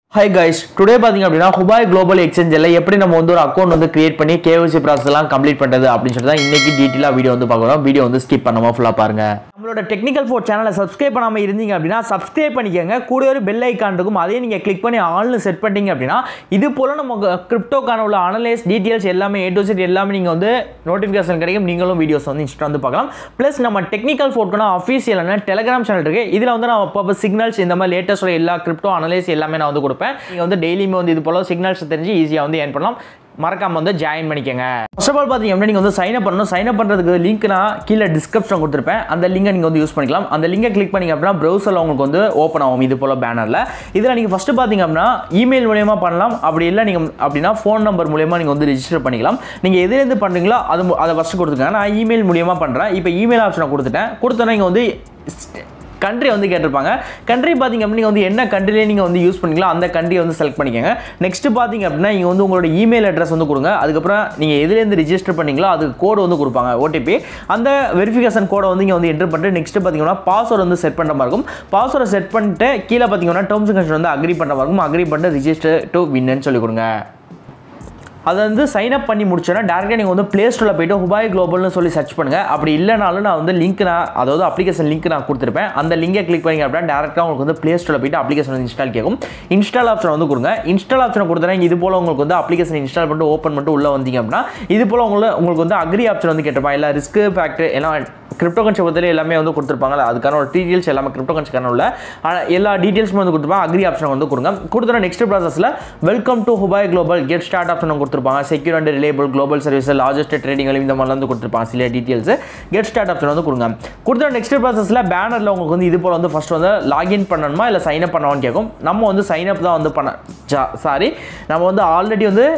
hi guys today பாத்தீங்க அப்படின்னா ஹுபாய் global எக்ஸ்சேஞ்சில் எப்படி நம்ம வந்து ஒரு அக்கௌண்ட் வந்து கிரியேட் பண்ணி கேஒசி ப்ராசஸ் எல்லாம் கம்ப்ளீட் பண்றது அப்படின்னு சொல்லி தான் இன்னைக்கு டீட்டெயிலாக வீடியோ வந்து பார்க்கலாம் வீடியோ வந்து ஸ்கிப் பண்ணாம ஃபுல்லாக பாருங்க நம்மளோட டெக்னிக்கல் ஃபோர் சேனலை சப்ஸ்கிரைப் பண்ணாமல் இருந்தீங்க அப்படின்னா சப்ஸ்கிரைப் பண்ணிக்கோங்க கூட ஒரு பெல் ஐக்கான் இருக்கும் அதையும் நீங்கள் கிளிக் பண்ணி ஆல்னு செட் பண்ணிட்டீங்க அப்படின்னா இது போல நம்ம கிரிப்டோக்கான உள்ள அனலைஸ் டீட்டெயில்ஸ் எல்லாமே ஏ டு செட் எல்லாமே நீங்கள் வந்து நோட்டிஃபிகேஷன் கிடைக்கும் நீங்களும் வீடியோஸ் வந்து இன்ஸ்டா வந்து பார்க்கலாம் ப்ளஸ் நம்ம டெக்னிக்கல் ஃபோர்க்குனா அஃபீஷியலான டெலிகிராம் சேனல் இருக்கு இதில் வந்து நான் அப்பப்போ சிக்னல்ஸ் இந்த மாதிரி லேட்டஸ்டோட எல்லா கிரிப்டோ அனலைஸ் எல்லாமே நான் வந்து கொடுப்பேன் நீங்கள் வந்து டெய்லியுமே வந்து இது போல சிக்னல்ஸ் தெரிஞ்சு ஈஸியாக வந்து ஏர்ன் பண்ணலாம் மறக்காம வந்து ஜாயின் பண்ணிக்கங்க ஃபர்ஸ்ட் ஆஃப் ஆல் பார்த்தீங்க அப்படின்னா நீங்கள் வந்து சைன் அப் பண்ணணும் சைன் அப் பண்ணுறதுக்கு லிங்க் நான் கீழே டிஸ்கிரிப்ஷன் கொடுத்துருப்பேன் அந்த லிங்கை நீங்கள் வந்து யூஸ் பண்ணிக்கலாம் அந்த லிங்கை கிளிக் பண்ணிங்க அப்படின்னா ப்ரௌசரில் உங்களுக்கு வந்து ஓப்பன் ஆகும் இது போல் பேனரில் இதில் நீங்கள் ஃபஸ்ட்டு பார்த்தீங்க அப்படின்னா இமெயில் மூலியமாக பண்ணலாம் அப்படி இல்லை நீங்கள் அப்படின்னா ஃபோன் நம்பர் மூலியமாக நீங்கள் வந்து ரெஜிஸ்டர் பண்ணிக்கலாம் நீங்கள் எதுலேருந்து பண்ணுறீங்களோ அது மு- அதை ஃபஸ்ட்டு கொடுத்துருக்காங்க நான் இமெயில் மூலியமாக பண்ணுறேன் இப்போ இமெயில் ஆப்ஷனை கொடுத்துட்டேன் கொடுத்தோன்னா இங்கே வந்து கண்ட்ரி வந்து கேட்டிருப்பாங்க கண்ட்ரி பார்த்தீங்க அப்படின்னா நீங்கள் வந்து என்ன கண்ட்ரிலே நீங்கள் வந்து யூஸ் பண்ணிக்கலாம் அந்த கண்ட்ரியை வந்து செலக்ட் பண்ணிக்கோங்க நெக்ஸ்ட் பார்த்தீங்க அப்படின்னா நீங்கள் வந்து உங்களோட இமெயில் அட்ரஸ் வந்து கொடுங்க அதுக்கப்புறம் நீங்கள் எதுலேருந்து ரிஜிஸ்டர் பண்ணீங்களோ அதுக்கு கோடு வந்து கொடுப்பாங்க ஓடிபி அந்த வெரிஃபிகேஷன் கோடை வந்து இங்கே வந்து என்டர் பண்ணிட்டு நெக்ஸ்ட் பார்த்தீங்கன்னா பாஸ்வேர்டு வந்து செட் பண்ணுற மாதிரி இருக்கும் பாஸ்வேர்டை செட் பண்ணிட்டு கீழே பார்த்தீங்கன்னா டேர்ம்ஸ் அண்ட் கண்டிஷன் வந்து அக்ரி பண்ணுற மாதிரி இருக்கும் அக்ரி பண்ணிட்டு ரிஜிஸ்டர் டு வின்னு சொல்லி கொடுங்க அதை வந்து சைன் அப் பண்ணி முடிச்சோன்னா டேரெக்டாக நீங்கள் வந்து ப்ளே ஸ்டோரில் போயிட்டு ஹுபாய் குளோபல்னு சொல்லி சர்ச் பண்ணுங்கள் அப்படி இல்லைனாலும் நான் வந்து லிங்க் நான் அதாவது அப்ளிகேஷன் லிங்க் நான் கொடுத்துருப்பேன் அந்த லிங்கை கிளிக் பண்ணி அப்படின்னா டேரெக்டாக உங்களுக்கு வந்து ப்ளே ஸ்டோரில் போயிட்டு அப்ளிகேஷன் வந்து இன்ஸ்டால் கேட்கும் இன்ஸ்டால் ஆப்ஷன் வந்து கொடுங்க இன்ஸ்டால் ஆப்ஷன் கொடுத்தனா இது போல் உங்களுக்கு வந்து அப்ளிகேஷன் இன்ஸ்டால் பண்ணிட்டு ஓப்பன் பண்ணிட்டு உள்ளே வந்தீங்க அப்படின்னா இது போல் உங்களுக்கு உங்களுக்கு வந்து அக்ரி ஆப்ஷன் வந்து கேட்டிருப்பாங்க இல்லை ரிஸ்க் ஃபேக்டர் எல்லாம் கிரிப்டோ கன்சி பொறுத்தவரை எல்லாமே வந்து கொடுத்துருப்பாங்க அதுக்கான ஒரு டீட்டெயில்ஸ் எல்லாமே கிரிப்டோ கன்சிக்கான உள்ள ஆனா, எல்லா டீட்டெயில்ஸுமே வந்து கொடுத்துருப்பாங்க அக்ரி ஆப்ஷன் வந்து கொடுங்க கொடுத்துற நெக்ஸ்ட் ப்ராசஸில் welcome to Huobi global get start option கொடுத்துருப்பாங்க secure and reliable global service largest trading இந்த மாதிரிலாம் வந்து கொடுத்துருப்பாங்க சில டீட்டெயில்ஸ் கெட் ஸ்டார்ட் ஆப்ஷன் வந்து கொடுங்க கொடுத்துற நெக்ஸ்ட் ப்ராசஸில் பேனரில் உங்களுக்கு வந்து இது போல் வந்து ஃபர்ஸ்ட் வந்து லாகின் பண்ணணுமா இல்லை சைன் அப் பண்ணணும்னு கேட்கும் நம்ம வந்து சைன் அப் தான் வந்து பண்ண சாரி நம்ம வந்து ஆல்ரெடி வந்து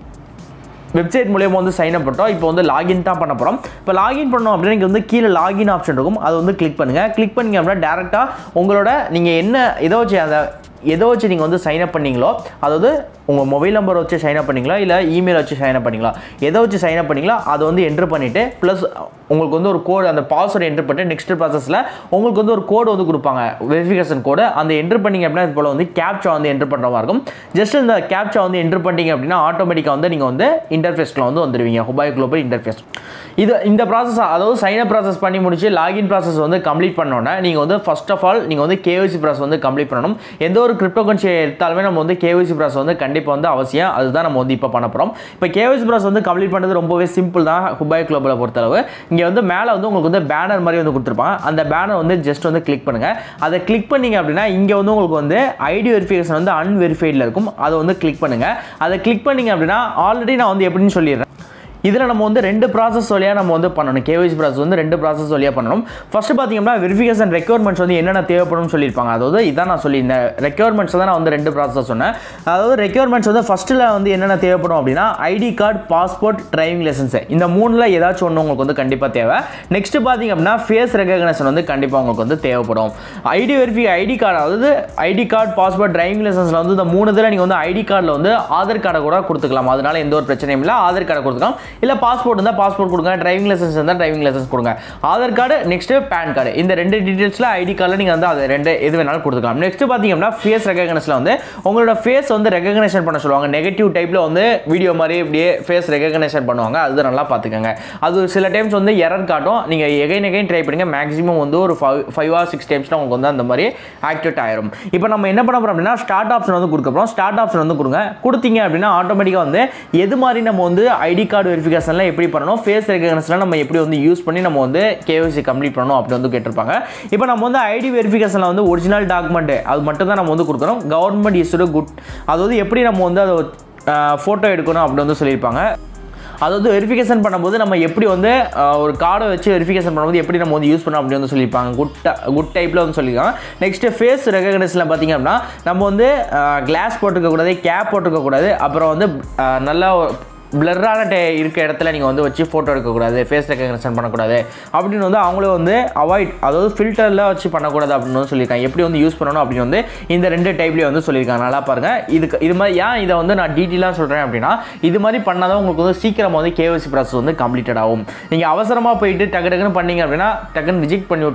வெப்சைட் மூலியமாக வந்து சைன் அப் பண்ணிட்டோம் இப்போ வந்து லாகின் தான் பண்ண போகிறோம் இப்போ லாகின் பண்ணோம் அப்படின்னா இங்கே வந்து கீழே லாகின் ஆப்ஷன் இருக்கும் அதை வந்து கிளிக் பண்ணுங்கள் கிளிக் பண்ணீங்க அப்படின்னா டேரெக்டாக உங்களோட நீங்கள் என்ன எதை வச்சு அந்த எதை வச்சு நீங்கள் வந்து சைன் அப் பண்ணீங்களோ அதாவது உங்கள் மொபைல் நம்பர் வச்சு சைன் அப் பண்ணீங்களா இல்லை இமெயில் வச்சு சைன் அப் பண்ணீங்களா எதை வச்சு சைன் அப் பண்ணீங்களா அதை வந்து என்ட்ரு பண்ணிவிட்டு ப்ளஸ் உங்களுக்கு வந்து ஒரு கோடு அந்த பாஸ்வேர்டு என்ட்ரு பண்ணிட்டு நெக்ஸ்ட் ப்ராசஸில் உங்களுக்கு வந்து ஒரு கோடு வந்து கொடுப்பாங்க வெரிஃபிகேஷன் கோடு அந்த என்ட்ரு பண்ணீங்க அப்படின்னா இது போல் வந்து கேப்சா வந்து என்ட்ரு பண்ணுற மாதிரி இருக்கும் ஜஸ்ட் இந்த கேப்சா வந்து என்ட்ரு பண்ணிட்டீங்க அப்படின்னா ஆட்டோமேட்டிக்காக வந்து நீங்கள் வந்து இன்டர்ஃபேஸ்க்குள்ள வந்து வந்துடுவீங்க ஹுபாய் குளோபல் இன்டர்ஃபேஸ் இது இந்த ப்ராசஸ் அதாவது சைன் அப் ப்ராசஸ் பண்ணி முடிச்சு லாகின் ப்ராசஸ் வந்து கம்ப்ளீட் பண்ணோன்னே நீங்கள் வந்து ஃபர்ஸ்ட் ஆஃப் ஆல் நீங்கள் வந்து கேஒசி ப்ராசஸ் வந்து கம்ப்ளீட் பண்ணணும் எந்த ஒரு கிரிப்டோ கன்சி எடுத்தாலுமே நம்ம வந்து கேஒசி ப்ராசஸ் வந்து கண்டிப்பாக வந்து அவசியம் அதுதான் நம்ம வந்து இப்போ பண்ண போகிறோம் இப்போ கேஒசி ப்ராசஸ் வந்து கம்ப்ளீட் பண்ணுறது ரொம்பவே சிம்பிள் தான் ஹுபாய் குளோபலை பொறுத்தளவு இங்கே வந்து மேலே வந்து உங்களுக்கு வந்து பேனர் மாதிரி வந்து கொடுத்துருப்பாங்க அந்த பேனர் வந்து ஜஸ்ட் வந்து கிளிக் பண்ணுங்கள் அதை கிளிக் பண்ணீங்க அப்படின்னா இங்கே வந்து உங்களுக்கு வந்து ஐடி வெரிஃபிகேஷன் வந்து அன்வெரிஃபைடில் இருக்கும் அதை வந்து கிளிக் பண்ணுங்கள் அதை கிளிக் பண்ணீங்க அப்படின்னா ஆல்ரெடி நான் வந்து எப்படின்னு சொல்லிடுறேன் இதில் நம்ம வந்து ரெண்டு ப்ராசஸ் வழியாக நம்ம வந்து பண்ணணும் கேஒய்சி ப்ராசஸ் வந்து ரெண்டு ப்ராசஸ் வழியாக பண்ணணும் ஃபர்ஸ்ட் பார்த்தீங்கன்னா வெரிஃபிகேஷன் ரெக்யர்மெண்ட்ஸ் வந்து என்னென்ன தேவைப்படும்னு சொல்லியிருப்பாங்க அதாவது இதான் நான் சொல்லியிருந்தேன் ரெக்யர்மெண்ட்ஸ் தான் நான் வந்து ரெண்டு ப்ராசஸ் சொன்னேன் அதாவது ரெக்யர்மெண்ட்ஸ் வந்து ஃபஸ்ட்டில் வந்து என்னென்ன தேவைப்படும் அப்படின்னா ID card passport driving licence இந்த மூணில் ஏதாச்சும் ஒன்று உங்களுக்கு வந்து கண்டிப்பாக தேவை நெக்ஸ்ட் பார்த்தீங்க அப்படின்னா ஃபேஸ் ரெகக்னேஷன் வந்து கண்டிப்பாக உங்களுக்கு வந்து தேவைப்படும் ஐடி வெரிஃபி ஐடி கார்டு அதாவது ஐடி கார்டு பாஸ்போர்ட் டிரைவிங் லைசன்ஸில் வந்து இந்த மூணு இதில் நீங்கள் வந்து ஐடி கார்டில் வந்து ஆதார் கார்டை கூட கொடுத்துக்கலாம் அதனால எந்த ஒரு பிரச்சனையும் இல்லை ஆதார் கார்டை கொடுத்துக்கலாம் இல்லை பாஸ்போர்ட் இருந்தால் பாஸ்போர்ட் கொடுங்க டிரைவிங் லைசன்ஸ் இருந்தால் டிரைவிங் லைசன்ஸ் கொடுங்க Aadhaar card next PAN card இந்த ரெண்டு டீட்டெயில்ஸில் ஐடி கார்டில் நீங்கள் வந்து அது ரெண்டு எது வேணாலும் கொடுத்துக்கலாம் நெக்ஸ்ட் பார்த்தீங்க அப்படின்னா ஃபேஸ் ரெகக்னேஷனில் வந்து உங்களோட ஃபேஸ் வந்து ரெகக்னேஷன் பண்ண சொல்லுவாங்க நெகட்டிவ் டைப்பில் வந்து வீடியோ மாதிரி இப்படியே ஃபேஸ் ரெகக்னேஷன் பண்ணுவாங்க அது நல்லா பார்த்துக்கோங்க அது சில டைம்ஸ் வந்து எரர் காட்டும் நீங்கள் எகைன் எகைன் ட்ரை பண்ணுங்க மேக்ஸிமம் வந்து ஒரு ஃபைவ் ஃபைவ் ஆர் சிக்ஸ் டைம்ஸ்லாம் உங்களுக்கு வந்து அந்த மாதிரி ஆக்டிவேட் ஆயிரும் இப்போ நம்ம என்ன பண்ண போகிறோம் அப்படின்னா ஸ்டார்ட் ஆப்ஷன் வந்து கொடுக்க போகிறோம் ஸ்டார்ட் ஆப்ஷன் வந்து கொடுங்க கொடுத்தீங்க அப்படின்னா ஆட்டோமேட்டிக்காக வந்து எது மாதிரி நம்ம வந்து ஐடி கார்டு வெரிஃபிகேஷன்லாம் எப்படி பண்ணணும் ஃபேஸ் ரெகக்னேஷன்லாம் நம்ம எப்படி வந்து யூஸ் பண்ணி நம்ம வந்து கேஒசி கம்ப்ளீட் பண்ணணும் அப்படி வந்து கேட்டிருப்பாங்க இப்போ நம்ம வந்து ஐடி வெரிஃபிகேஷனில் வந்து ஒரிஜினல் டாக்குமெண்ட் அது மட்டும் தான் நம்ம வந்து கொடுக்குறோம் கவர்மெண்ட் இஸ்டு குட் அதாவது எப்படி நம்ம வந்து அதை ஃபோட்டோ எடுக்கணும் அப்படி வந்து சொல்லியிருப்பாங்க அதாவது வெரிஃபிகேஷன் பண்ணும்போது நம்ம எப்படி வந்து அஹ், ஒரு கார்டை வச்சு வெரிஃபிகேஷன் பண்ணும்போது எப்படி நம்ம வந்து யூஸ் பண்ணோம் அப்படி வந்து சொல்லியிருப்பாங்க குட் குட் டைப்பில் வந்து சொல்லியிருக்காங்க நெக்ஸ்ட் ஃபேஸ் ரெகக்னேஷனில் பார்த்தீங்க அப்படின்னா நம்ம வந்து கிளாஸ் போட்டுக்க கூடாது கேப் போட்டுக்க கூடாது அப்புறம் வந்து அஹ், நல்லா பிளர்ரான டே இருக்க இடத்துல நீங்கள் வந்து வச்சு ஃபோட்டோ எடுக்கக்கூடாது ஃபேஸ் ரெகக்னேஷன் பண்ணக்கூடாது அப்படின்னு வந்து அவங்களே வந்து அவாய்ட் அதாவது ஃபில்டரில் வச்சு பண்ணக்கூடாது அப்படின்னு வந்து சொல்லியிருக்காங்க எப்படி வந்து யூஸ் பண்ணணும் அப்படின்னு வந்து இந்த ரெண்டு டைப்லேயே வந்து சொல்லியிருக்காங்க நல்லா பாருங்கள் இதுக்கு இது மாதிரி ஏன் இதை வந்து நான் டீட்டெயிலாக சொல்கிறேன் அப்படின்னா இது மாதிரி பண்ணாதான் உங்களுக்கு வந்து சீக்கிரமாக வந்து கேஒசி ப்ராசஸ் வந்து கம்ப்ளீட்டட் ஆகும் நீங்கள் அவசரமாக போயிட்டு டக்கு டக்குன்னு பண்ணீங்க அப்படின்னா டக்குன்னு ரிஜெக்ட் பண்ணி விட்-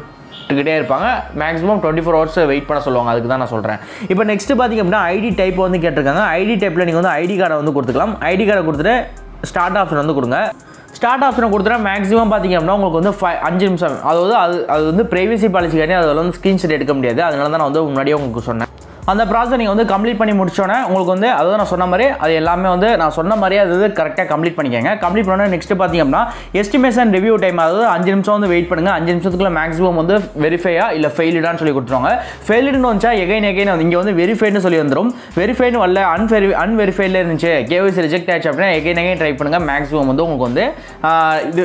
விட்டுக்கிட்டே இருப்பாங்க maximum twenty four hours wait பண்ண சொல்லுவாங்க அதுக்கு தான் நான் சொல்கிறேன் இப்போ நெக்ஸ்ட் பார்த்தீங்க அப்படின்னா ஐடி டைப் வந்து கேட்டிருக்காங்க ஐடி டைப்பில் நீங்கள் வந்து ஐடி கார்டை வந்து கொடுத்துக்கலாம் ஐடி கார்டை கொடுத்துட்டு ஸ்டார்ட் ஆப்ஷன் வந்து கொடுங்க ஸ்டார்ட் ஆப்ஷனை கொடுத்துட்டா மேக்ஸிமம் பார்த்தீங்க அப்படின்னா உங்களுக்கு வந்து ஃபைவ் அஞ்சு நிமிஷம் அதாவது அது அது வந்து ப்ரைவசி பாலிசி காட்டி அதில் வந்து ஸ்க்ரீன்ஷாட் எடுக்க முடியாது அதனால தான் நான் வந்து முன்னாடியே உங்களுக்கு சொன்னேன் அந்த ப்ராசஸ் நீங்கள் வந்து கம்ப்ளீட் பண்ணி முடிச்சோன்னே உங்களுக்கு வந்து அதாவது நான் சொன்ன மாதிரி அது எல்லாமே வந்து நான் சொன்ன மாதிரியே அது வந்து கரெக்டாக கம்ப்ளீட் பண்ணிக்கோங்க கம்ப்ளீட் பண்ண நெக்ஸ்ட் பார்த்தீங்க அப்படின்னா எஸ்டிமேஷன் ரிவ்யூ டைம் அதாவது அஞ்சு நிமிஷம் வந்து வெயிட் பண்ணுங்கள் அஞ்சு நிமிஷத்துக்குள்ள மேக்ஸிமம் வந்து வெரிஃபையா இல்லை ஃபெயில்டான்னு சொல்லி கொடுத்துருவாங்க ஃபெயில்டுன்னு வந்துச்சா எகைன் எகைன் வந்து இங்கே வந்து வெரிஃபைடுன்னு சொல்லி வந்துடும் வெரிஃபைடு வரல அன்வெரி அன்வெரிஃபைடில் இருந்துச்சு கேவிசி ரிஜெக்ட் ஆச்சு அப்படின்னா எகைன் எகைன் ட்ரை பண்ணுங்கள் மேக்ஸிமம் வந்து உங்களுக்கு வந்து ஆஹ், இது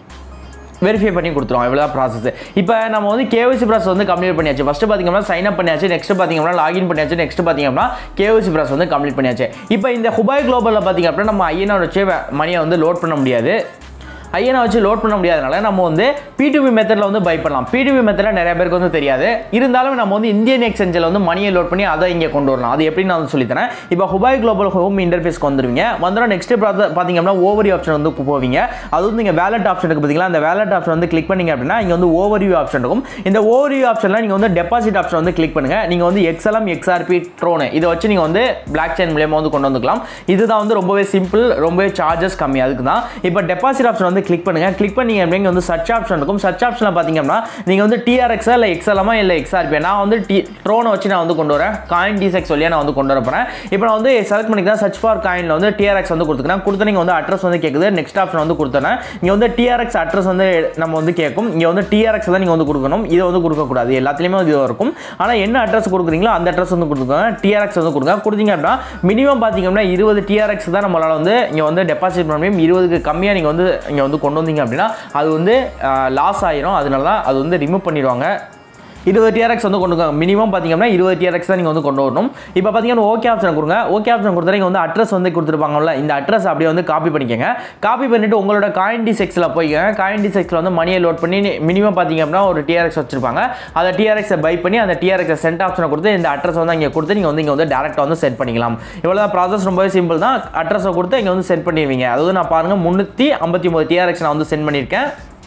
வெரிஃபை பண்ணி கொடுத்துருவோம் இவ்வளோ ப்ராசஸ் இப்போ நம்ம வந்து கேஒசி ப்ராசஸ் வந்து கம்ப்ளீட் பண்ணியாச்சு ஃபஸ்ட்டு பார்த்தீங்கன்னா சைன் அப் பண்ணியாச்சு நெக்ஸ்ட் பார்த்தீங்கன்னா லாகின் பண்ணியாச்சு நெக்ஸ்ட் பார்த்தீங்கன்னா கேஒசி ப்ராசஸ் வந்து கம்ப்ளீட் பண்ணியாச்சு இப்போ இந்த ஹுபாய் குளோபலில் பார்த்தீங்க அப்படின்னா நம்ம ஐஎன்ஆர் வச்சு மணியை வந்து லோட் பண்ண முடியாது ஐயனை வச்சு லோட் பண்ண முடியாதனால நம்ம வந்து பிடிபி மெத்தடில் வந்து பை பண்ணலாம் பிடிபி மெத்தடில் நிறைய பேருக்கு வந்து தெரியாது இருந்தாலும் நம்ம வந்து இந்தியன் எக்ஸ்சேஞ்சில் வந்து மணியை லோட் பண்ணி அதை இங்கே கொண்டு வரலாம் அது எப்படி நான் வந்து சொல்லித்தரேன் இப்போ ஹுபாய் குளோபல் ஹோம் இன்டர்ஃபேஸ்க்கு வந்துருவீங்க வந்துடும் நெக்ஸ்ட் பார்த்தீங்க அப்படின்னா ஓவரி ஆப்ஷன் வந்து போவீங்க அது வந்து நீங்கள் வேலட் ஆப்ஷன் இருக்கு பார்த்தீங்களா அந்த வேலட் ஆப்ஷன் வந்து கிளிக் பண்ணீங்க அப்படின்னா இங்கே வந்து ஓவர்வியூ ஆப்ஷன் இருக்கும் இந்த ஓவர்வியூ ஆப்ஷனில் நீங்கள் வந்து டெபாசிட் ஆப்ஷன் வந்து கிளிக் பண்ணுங்க நீங்கள் வந்து எக்ஸ்எல்எம் எக்ஸ்ஆர்பி ட்ரோனு இதை வச்சு நீங்கள் வந்து பிளாக் செயின் மூலியமாக வந்து கொண்டு வந்துக்கலாம் இதுதான் வந்து ரொம்பவே சிம்பிள் ரொம்பவே சார்ஜஸ் கம்மி அதுக்கு தான் இப்போ டெபாசிட் ஆப்ஷன் வந்து கிளிக் பண்ணுங்க கிளிக் பண்ணி அப்படிங்க வந்து சர்ச் ஆப்ஷன் இருக்கும் சர்ச் ஆப்ஷனில் பார்த்தீங்க அப்படின்னா நீங்கள் வந்து டிஆர்எக்ஸா இல்லை எக்ஸ்எல்எமா இல்லை எக்ஸ்ஆர்பி நான் வந்து டி ட்ரோனை வச்சு நான் வந்து கொண்டு வரேன் காயின் டிசெக்ஸ் வழியாக நான் வந்து கொண்டு வர போகிறேன் இப்போ நான் வந்து செலக்ட் பண்ணிக்கிறேன் சர்ச் ஃபார் காயினில் வந்து டிஆர்எக்ஸ் வந்து கொடுத்துக்கிறேன் கொடுத்து நீங்கள் வந்து அட்ரஸ் வந்து கேட்குது நெக்ஸ்ட் ஆப்ஷன் வந்து கொடுத்துறேன் இங்கே வந்து டிஆர்எக்ஸ் அட்ரஸ் வந்து நம்ம வந்து கேட்கும் இங்கே வந்து டிஆர்எக்ஸ் தான் நீங்கள் வந்து கொடுக்கணும் இதை வந்து கொடுக்கக்கூடாது எல்லாத்துலேயுமே இது இருக்கும் ஆனால் என்ன அட்ரஸ் கொடுக்குறீங்களோ அந்த அட்ரஸ் வந்து கொடுத்துக்கோங்க டிஆர்எக்ஸ் வந்து கொடுங்க கொடுத்தீங்க அப்படின்னா மினிமம் பார்த்தீங்க அப்படின்னா இருபது டிஆர்எக்ஸ் தான் நம்மளால் வந்து இங்கே வந்து டெபாசிட் பண்ண முடியும் இருபதுக்கு கம்மியாக நீங்கள் வந்து இங்கே வந்து கொண்டு வந்தீங்க அப்படின்னா அது வந்து லாஸ் ஆயிரும் அதனால தான் அது வந்து ரிமூவ் பண்ணிடுவாங்க இருபது டிஆர்எக்ஸ் வந்து கொண்டு மினிமம் பார்த்தீங்கன்னா இருபது டிஆர்எக்ஸ் தான் நீங்கள் வந்து கொண்டு வரணும் இப்போ பார்த்தீங்கன்னா ஓகே ஆப்ஷன் கொடுங்க ஓகே ஆப்ஷன் கொடுத்தா நீங்கள் வந்து அட்ரஸ் வந்து கொடுத்துருப்பாங்கல்ல இந்த அட்ரஸ் அப்படியே வந்து காப்பி பண்ணிக்கங்க காப்பி பண்ணிட்டு உங்களோட காயின் டி செக்ஸில் போய்க்கங்க காயின் டி செக்ஸில் வந்து மணியை லோட் பண்ணி மினிமம் பார்த்தீங்க அப்படின்னா ஒரு டிஆர்எக்ஸ் வச்சிருப்பாங்க அந்த டிஆர்எக்ஸை பை பண்ணி அந்த டிஆர்எக்ஸ் சென்ட் ஆப்ஷனை கொடுத்து இந்த அட்ரஸ் வந்து இங்கே கொடுத்து நீங்கள் வந்து இங்கே வந்து டேரெக்டாக வந்து சென்ட் பண்ணிக்கலாம் இவ்வளோ தான் ப்ராசஸ் ரொம்பவே சிம்பிள் தான் அட்ரஸை கொடுத்து இங்கே வந்து சென்ட் பண்ணிடுவீங்க அதாவது நான் பாருங்கள் முந்நூற்றி ஐம்பத்தி ஒம்பது டிஆர்எக்ஸ் நான் வந்து சென்ட் பண்ணியிருக்கேன்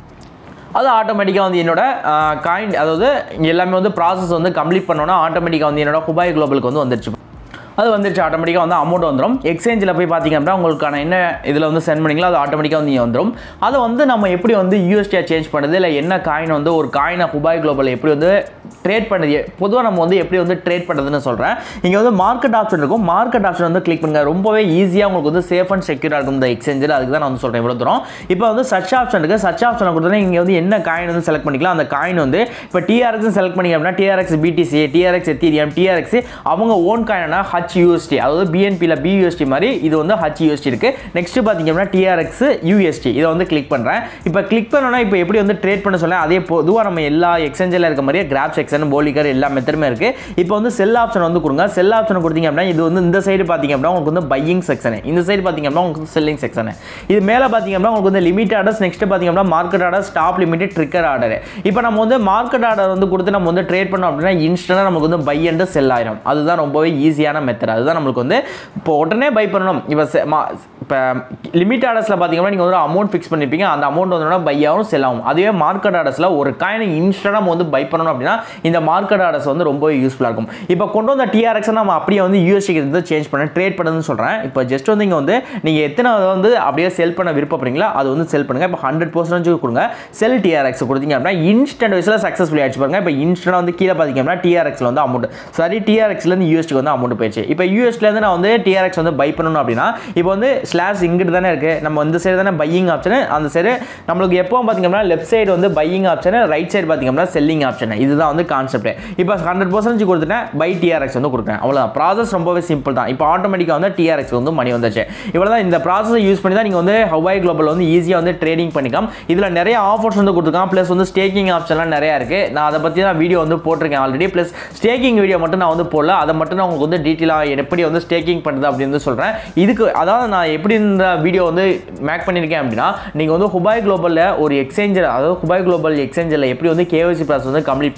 அது ஆட்டோமேட்டிக்காக வந்து என்னோட காயின் அதாவது இங்க எல்லாமே வந்து ப்ராசஸ் வந்து கம்ப்ளீட் பண்ணோன்னா ஆட்டோமேட்டிக்காக வந்து என்னோட ஹுபாய் குளோபலுக்கு வந்து வந்துருச்சு அது வந்துருச்சு ஆட்டோமேட்டிக்காக வந்து அமௌண்ட் வந்துடும் எக்ஸ்சேஞ்சில் போய் பார்த்தீங்க அப்படின்னா உங்களுக்கான என்ன இதில் வந்து சென்ட் பண்ணிங்களோ அது ஆட்டோமேட்டிக்காக வந்து இங்க வந்துடும் அதை வந்து நம்ம எப்படி வந்து யூஎஸ்டியாக சேஞ்ச் பண்ணுறது இல்லை என்ன காயின் வந்து ஒரு காயினை ஹுபாய் குளோபல் எப்படி வந்து ட்ரேட் பண்ணுது பொதுவாக நம்ம வந்து எப்படி வந்து ட்ரேட் பண்ணுறதுன்னு சொல்கிறேன் இங்கே வந்து மார்க்கெட் ஆப்ஷன் இருக்கும் மார்க்கெட் ஆப்ஷன் வந்து கிளிக் பண்ணுங்க ரொம்பவே ஈஸியாக உங்களுக்கு வந்து சேஃப் அண்ட் செக்யூராக இருக்கும் இந்த எக்ஸ்சேஞ்சில் அதுக்கு தான் நான் வந்து சொல்கிறேன் இவ்வளோ தூரம் இப்போ வந்து சர்ச் ஆப்ஷன் இருக்குது சர்ச் ஆப்ஷனை கொடுத்தா இங்கே வந்து என்ன காயின் வந்து செலக்ட் பண்ணிக்கலாம் அந்த காயின் வந்து இப்போ டிஆர்எக்ஸ் செலக்ட் பண்ணிங்க அப்படின்னா TRX BTC TRX ethereum TRX அவங்க ஓன் காயினா ஹச் யூஎஸ்டி அதாவது பிஎன்பியில் பியூஎஸ்டி மாதிரி இது வந்து ஹச் யூஎஸ்டி இருக்குது நெக்ஸ்ட் பார்த்தீங்க அப்படின்னா டிஆர்எக்ஸ் யூஎஸ்டி இதை வந்து கிளிக் பண்ணுறேன் இப்போ கிளிக் பண்ணோன்னா இப்போ எப்படி வந்து ட்ரேட் பண்ண சொல்ல அதே பொதுவாக நம்ம எல்லா எக்ஸ்சேஞ்சில் இருக்க மாதிரியே கிராப் செக்ஷன் போலிகர் எல்லா மெத்தடுமே இருக்குது இப்போ வந்து செல் ஆப்ஷன் வந்து கொடுங்க செல் ஆப்ஷன் கொடுத்தீங்க அப்படின்னா இது வந்து இந்த சைடு பார்த்தீங்க அப்படின்னா உங்களுக்கு வந்து பையிங் செக்ஷன் இந்த சைடு பார்த்தீங்க அப்படின்னா உங்களுக்கு செல்லிங் செக்ஷன் இது மேலே பார்த்தீங்க அப்படின்னா உங்களுக்கு வந்து லிமிட் ஆர்டர்ஸ் நெக்ஸ்ட் பார்த்தீங்க அப்படின்னா market order stop limit trigger order இப்போ நம்ம வந்து மார்க்கெட் ஆர்டர் வந்து கொடுத்து நம்ம வந்து ட்ரேட் பண்ணோம் அப்படின்னா இன்ஸ்டன்டாக நமக்கு வந்து பை அண்ட் செல் ஆயிரும் அதுதான் ரொம்பவே ஈஸியான மெத்தட் அதுதான் நம்மளுக்கு வந்து இப்போ உடனே பை பண்ணணும் இப்போ செ- மா- இப்போ லிமிட் ஆர்டர்ஸில் பார்த்தீங்கன்னா நீங்கள் வந்து அமௌண்ட் ஃபிக்ஸ் பண்ணிருப்பீங்க அந்த அமௌண்ட் வந்து பை ஆகும் செல் ஆகும் அதுவே மார்க்கெட் ஆர்டர்ஸில் ஒரு காயினை இன்ஸ்டன்டாக நம்ம வந்து பை பண்ணணும் அப்படின்னா இந்த மார்க்கெட் ஆர்டர்ஸ் வந்து ரொம்ப யூஸ்ஃபுல்லாக இருக்கும் இப்போ கொண்டு வந்த டிஆர்எக்ஸை நம்ம அப்படியே வந்து யூஎஸ்டிக்கு இருந்து சேஞ்ச் பண்ண ட்ரேட் பண்ணுறதுன்னு சொல்கிறேன் இப்போ ஜஸ்ட் வந்து இங்கே வந்து நீங்கள் எத்தனை வந்து அப்படியே செல் பண்ண விருப்பப்படுறீங்களா அது வந்து செல் பண்ணுங்கள் இப்போ ஹண்ட்ரட் பர்சன்டேஜ் கொடுங்க செல் டிஆர்எக்ஸ் கொடுத்தீங்க அப்படின்னா இன்ஸ்டன்ட் வைஸில் சக்ஸஸ்ஃபுல்லி ஆச்சு பாருங்க இப்போ இன்ஸ்டன்டாக வந்து கீழே பார்த்தீங்க அப்படின்னா டிஆர்எக்ஸில் வந்து அமௌண்ட் சரி டிஆர்எக்ஸ்லேருந்து யூஎஸ்டிக்கு வந்து அமௌண்ட் போயிடுச்சு இப்போ யூஎஸ்லேருந்து நான் வந்து டிஆர்எக்ஸ் வந்து பை பண்ணணும் அப்படின்னா இப்போ வந்து ஸ்லாஷ் இங்கிட்டு தானே இருக்குது நம்ம இந்த சைடு தானே பையிங் ஆப்ஷன் அந்த சைடு நம்மளுக்கு எப்பவும் பார்த்தீங்கன்னா லெஃப்ட் சைடு வந்து பையிங் ஆப்ஷன் ரைட் சைடு பார்த்தீங்கன்னா செல்லிங் ஆப்ஷன் இதுதான் வந்து கான்செப்ட் இப்போ ஹண்ட்ரட் பர்சன்டேஜ் கொடுத்துட்டேன் பை டிஆர்எக்ஸ் வந்து கொடுக்குறேன் அவ்வளோதான் ப்ராசஸ் ரொம்பவே சிம்பிள் தான் இப்போ ஆட்டோமேட்டிக்காக வந்து டிஆர்எக்ஸ் வந்து மணி வந்துச்சு இவ்வளோ தான் இந்த ப்ராசஸை யூஸ் பண்ணி தான் நீங்கள் வந்து ஹவாய் குளோபல் வந்து ஈஸியாக வந்து ட்ரேடிங் பண்ணிக்கலாம் இதில் நிறைய ஆஃபர்ஸ் வந்து கொடுத்துருக்கான் ப்ளஸ் வந்து ஸ்டேக்கிங் ஆப்ஷன்லாம் நிறையா இருக்குது நான் அதை பற்றி தான் வீடியோ வந்து போட்டிருக்கேன் ஆல்ரெடி ப்ளஸ் ஸ்டேக்கிங் வீடியோ மட்டும் நான் வந்து போடல அதை மட்டும் நான் உங்களுக்கு வந்து டீட்டெயிலாக எப்படி வந்து ஸ்டேக்கிங் பண்ணுறது அப்படின்னு வந்து சொல்கிறேன் இதுக்கு அதாவது நான் எப்படி இந்த வீடியோ வந்து மேக் பண்ணியிருக்கேன் அப்படின்னா நீங்கள் வந்து ஹுபாய் குளோபலில் ஒரு எக்ஸ்சேஞ்சர் அதாவது ஹுபாய் குளோபல் எக்ஸ்சேஞ்சில் எப்படி வந்து கேஒசி ப்ராசஸ் வந்து கம்ப்ளீட் பண்ணி அக்கௌண்ட்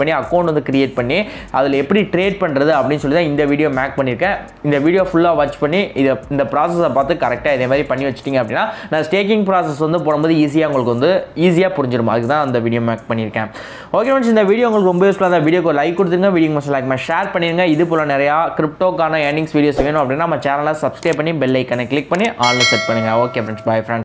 அக்கௌண்ட் வந்து கிரியேட் பண்ணி அதில் எப்படி ட்ரேட் பண்ணுறது அப்படின்னு சொல்லி தான் இந்த வீடியோ மேக் பண்ணியிருக்கேன் இந்த வீடியோ ஃபுல்லாக வாட்ச் பண்ணி இதை இந்த ப்ராசஸை பார்த்து கரெக்டாக இதே மாதிரி பண்ணி வச்சிட்டிங்க அப்படின்னா நான் ஸ்டேக்கிங் ப்ராசஸ் வந்து போடும்போது ஈஸியாக உங்களுக்கு வந்து ஈஸியாக புரிஞ்சிடும் அதுக்கு தான் அந்த வீடியோ மேக் பண்ணியிருக்கேன் ஓகே ஃப்ரெண்ட்ஸ் இந்த வீடியோ உங்களுக்கு ரொம்ப யூஸ்ஃபுல்லாக இருந்தால் வீடியோக்கு லைக் கொடுத்துருங்க வீடியோ மஸ்ட் லைக் ஷேர் பண்ணிடுங்க இது போல் நிறையா கிரிப்டோக்கான ஏர்னிங்ஸ் வீடியோஸ் வேணும் அப்படின்னா நம்ம சேனலை சப்ஸ்கிரைப் பண்ணி பெல் ஐக்கனை கிளிக் பண்ணி ஆன்ல செட் பண்ணுங்கள் ஓகே ஃப்ரெண்ட்ஸ் பை ஃப்ரெண்ட்ஸ்